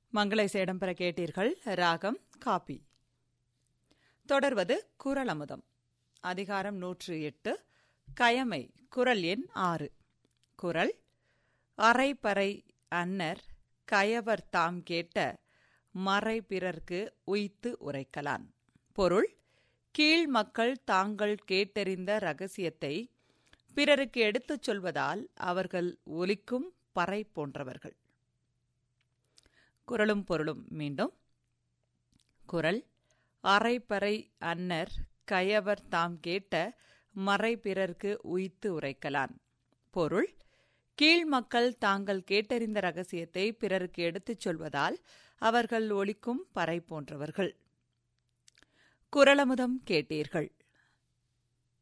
மங்கள சேடம்பெற கேட்டீர்கள் ராகம் காப்பி தொடர்வது குரல் அமுதம் அதிகாரம் நூற்று எட்டு கயமை குரல் எண் ஆறு குரல் அரைப்பறை அன்னர் கயவர் தாம் கேட்ட மறை பிறர்க்கு உய்த்து உரைக்கலான் பொருள் கீழ் மக்கள் தாங்கள் கேட்டறிந்த ரகசியத்தை பிறருக்கு எடுத்துச் சொல்வதால் அவர்கள் ஒலிக்கும் பறை போன்றவர்கள் குரலும் பொருளும் மீண்டும் குரல் அரைப்பறை அன்னர் கயவர் தாம் கேட்ட மறை பிறர்க்கு உய்த்து உரைக்கலான் பொருள் கீழ் மக்கள் தாங்கள் கேட்டறிந்த ரகசியத்தை பிறருக்கு எடுத்துச் சொல்வதால் அவர்கள் ஒலிக்கும் பறை போன்றவர்கள் குரலமுதம் கேட்டீர்கள்